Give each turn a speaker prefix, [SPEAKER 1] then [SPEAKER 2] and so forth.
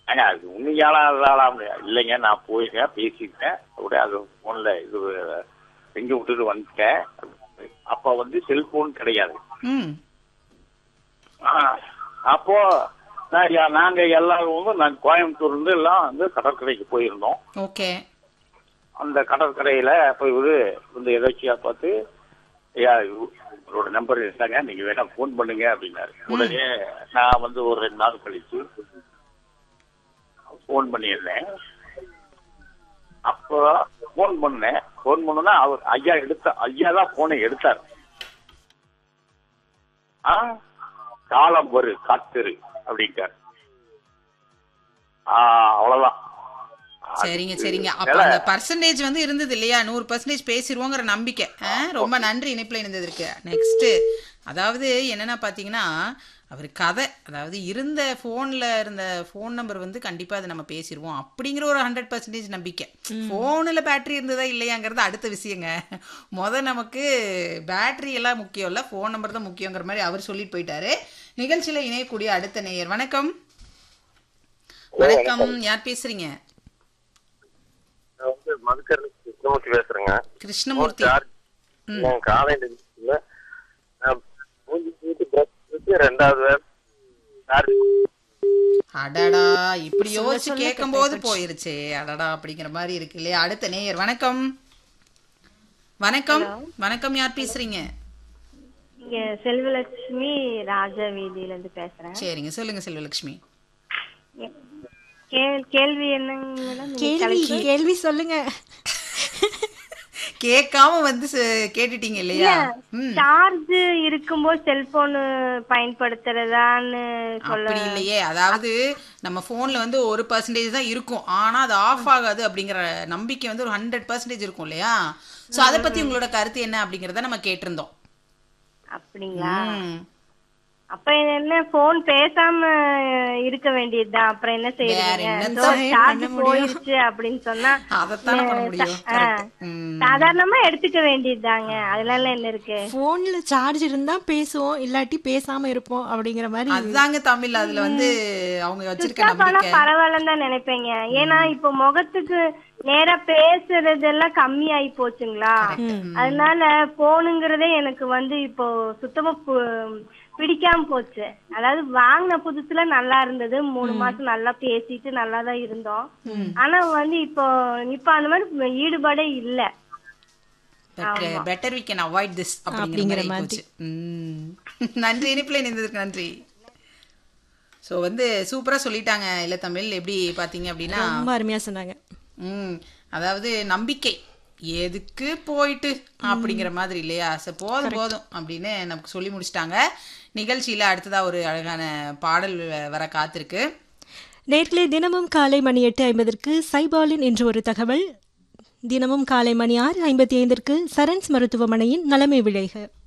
[SPEAKER 1] ஏங்க அது உண்மையாலாம் அதெல்லாம் இல்லைங்க நான் போயிருங்க பேசிட்டேன் அப்படியே அது ஃபோனில் இது செஞ்சு விட்டுட்டு வந்துட்டேன் அப்போ வந்து செல்போன் கிடையாது
[SPEAKER 2] ம்
[SPEAKER 1] ஆ, அப்போ நான் யா- நாங்க எல்லாரும் வந்து நாங்க கோயம்புத்தூர்ல இருந்து எல்லாம் வந்து கடற்கரைக்கு போயிருந்தோம்
[SPEAKER 2] ஓகே
[SPEAKER 1] அந்த கடற்கரையில போய் ஒரு வந்து எதாச்சியா பார்த்து ஐயா இவரோட நம்பர் இருந்தாங்க நீங்க வேணா ஃபோன் பண்ணுங்க அப்படின்னாரு உடனே நான் வந்து ஒரு ரெண்டு நாள் கழிச்சு ஃபோன் பண்ணியிருந்தேன் அப்போ ஃபோன் பண்ணேன் ஃபோன் பண்ணா அவர் ஐயா எடுத்த ஐயா தான் போனை எடுத்தார் ஆ காலம் வரு காத்திரு அப்படின்ட்டார் ஆ அவ்வளவுதான்
[SPEAKER 2] சரிங்க சரிங்க அப்ப அந்த பர்சன்டேஜ் வந்து இருந்தது இல்லையா நூறு பர்சன்டேஜ் பேசிடுவோங்கிற நம்பிக்கை ஆ, ரொம்ப நன்றி இணைப்பில் இருந்ததற்கு நெக்ஸ்ட் அதாவது என்னன்னா பாத்தீங்கன்னா அவர் கதை அதாவது இருந்த ஃபோனில் இருந்த ஃபோன் நம்பர் வந்து கண்டிப்பாக அதை நம்ம பேசிடுவோம் அப்படிங்கிற ஒரு ஹண்ட்ரட் பர்சன்டேஜ் நம்பிக்கை ஃபோனில் பேட்டரி இருந்ததா இல்லையாங்கிறது அடுத்த விஷயங்க முத நமக்கு பேட்டரி எல்லாம் முக்கியம் இல்லை ஃபோன் நம்பர் தான் முக்கியங்கிற மாதிரி அவர் சொல்லிட்டு போயிட்டாரு நிகழ்ச்சியில் இணையக்கூடிய அடுத்த நேயர் வணக்கம் வணக்கம் யார் பேசுறீங்க
[SPEAKER 3] நான் வந்து மதுக்கரணி கிருஷ்ணமூர்த்தி பேசுறேங்க
[SPEAKER 2] கிருஷ்ணமூர்த்தி
[SPEAKER 3] சார்ஜ் நான் காலையில இருந்துச்சுல நான் மூஞ்சி தூக்கி பிரஷ் வச்சு ரெண்டாவது வேலை சார்ஜ்
[SPEAKER 2] அடடா இப்படி யோசிச்சு கேட்கும் போது போயிருச்சே அடடா அப்படிங்கிற மாதிரி இருக்கு இல்லையா அடுத்த நேயர் வணக்கம் வணக்கம் வணக்கம் யார் பேசுறீங்க
[SPEAKER 4] இங்க செல்வலட்சுமி ராஜா வீதியில இருந்து பேசுறேன்
[SPEAKER 2] சரிங்க சொல்லுங்க செல்வலட்சுமி
[SPEAKER 4] கே- கேள்வி என்னங்க மேடம் நீங்க
[SPEAKER 5] கேள்வி கேள்வி சொல்லுங்க
[SPEAKER 2] கேட்காம வந்து ச- கேட்டுட்டீங்க இல்லையா ம்
[SPEAKER 4] சார்ஜ் இருக்கும்போது செல்போன் பயன்படுத்துறதான்னு சொல்ல
[SPEAKER 2] அப்படி இல்லையே அதாவது நம்ம போன்ல வந்து ஒரு பர்சன்டேஜ் தான் இருக்கும் ஆனா அது ஆஃப் ஆகாது அப்படிங்கிற நம்பிக்கை வந்து ஒரு ஹண்ட்ரட் பர்சன்டேஜ் இருக்கும் இல்லையா சோ அதை பத்தி உங்களோட கருத்து என்ன அப்படிங்கறத நம்ம கேட்டிருந்தோம்
[SPEAKER 4] அப்படிங்களா
[SPEAKER 2] ம்.
[SPEAKER 4] அப்ப என்ன போன் பேசாம இருக்க வேண்டியதுதான் அப்புறம் என்ன
[SPEAKER 2] வேற
[SPEAKER 4] செய்யறீங்க
[SPEAKER 2] என்னதான்
[SPEAKER 4] சார்ஜ் போயிருச்சு அப்படின்னு சொன்னா
[SPEAKER 2] அதைத்தானே பண்ண முடியும்
[SPEAKER 4] ஆ,
[SPEAKER 2] Correct. ம்.
[SPEAKER 4] சாதாரணமா எடுத்துக்க வேண்டியதுதாங்க அதனால என்ன இருக்கு
[SPEAKER 5] போன்ல சார்ஜ் இருந்தா பேசுவோம் இல்லாட்டி பேசாம இருப்போம் அப்படிங்கிற மாதிரி
[SPEAKER 2] அதுதாங்க தமிழ் அதுல வந்து அவங்க வச்சிருக்க
[SPEAKER 4] சுத்தா போனா
[SPEAKER 2] நம்பிக்கை
[SPEAKER 4] பரவாயில்லன்னு தான் நினைப்பேங்க ஏன்னா இப்போ முகத்துக்கு நேரா பேசுறதெல்லாம் கம்மி ஆயி போச்சுங்களா அதனால போனுங்கிறதே எனக்கு வந்து இப்போ சுத்தமா பு- பிடிக்காம போச்சு அதாவது வாங்கின புதுசுல நல்லா இருந்தது மூணு மாசம் நல்லா பேசிட்டு நல்லா தான் இருந்தோம் ஆனா வந்து இப்போ இப்போ அந்த மாதிரி ஈடுபாடே இல்ல
[SPEAKER 2] better we can avoid this அப்படிங்கிற மாதிரி போச்சு ம். நன்றி இனிப்புல இணைந்ததுக்கு நன்றி ஸோ வந்து சூப்பரா சொல்லிட்டாங்க இல்ல தமிழ் எப்படி பாத்தீங்க அப்படின்னா
[SPEAKER 5] ரொம்ப அருமையா சொன்னாங்க
[SPEAKER 2] ம் அதாவது நம்பிக்கை எதுக்கு போயிட்டு அப்படிங்கிற மாதிரி இல்லையா சரி போதும் போதும் அப்படின்னு நமக்கு சொல்லி முடிச்சிட்டாங்க நிகழ்ச்சியில அடுத்ததா ஒரு அழகான பாடல் வ- வர காத்திருக்கு
[SPEAKER 5] நேர்களே தினமும் காலை மணி எட்டு ஐம்பதற்கு சைபாலின் என்று ஒரு தகவல் தினமும் காலை மணி ஆறு ஐம்பத்தி ஐந்திற்கு சரண்ஸ் மருத்துவமனையின் நலமை விளைக